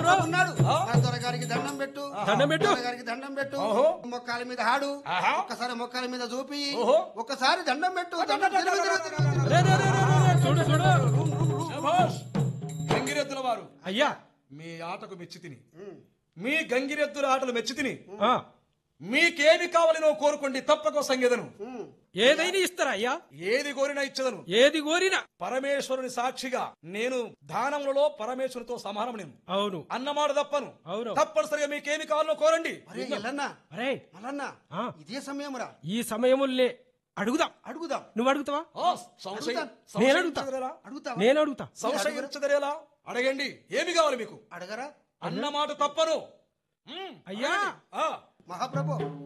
ఎవరు? ఉన్నాడు ఆ? నా దొరగారికి దండం పెట్టు దండం పెట్టు. దొరగారికి దండం పెట్టు ఓహో. మొక్కల మీద హాడు ఆహా. ఒక్కసారి మొక్కల మీద చూపి ఓహో. ఒక్కసారి దండం పెట్టు దండం తిరుగు, తిరుగు, తిరుగు, తిరుగు. రే, రే, రే, రే, రే, చూడు చూడు శభాష్ గంగిరెద్దుల వారు అయ్యా మీ ఆటకు మెచ్చి తిని మీ గంగిరెద్దుల ఆటలు మెచ్చి తిని ఆ, మీకేమి కావాలనో కోరుకోండి తప్పక సంగేదను ఉమ్. ఏదైనా ఇస్తారా అయ్యా ఏది కోరినా ఇచ్చదను ఏది కోరినా పరమేశ్వరుని సాక్షిగా నేను దానములలో పరమేశ్వరునితో సమానం నేను అవును అన్నమాట తప్పను అవును. తప్పనిసరిగా మీకేమి కావాలో కోరండి అరే ఎల్లన్న అరే మల్లన్న ఆ. ఇదే సమయం రా ఈ సమయములే అడుగుదాం అడుగుదాం నువ్వు అడుగుతావా ఆ, సంశయం అడుగుతాను. నేను అడుగుతా. సంశయించదరేలా? అడుగుతావా నేను అడుగుతా సంశయించదరేలా అడగండి ఏమి కావాలి మీకు అడగరా అన్నమాట తప్పను మ్మ్. అయ్యా ఆ, మహాప్రభు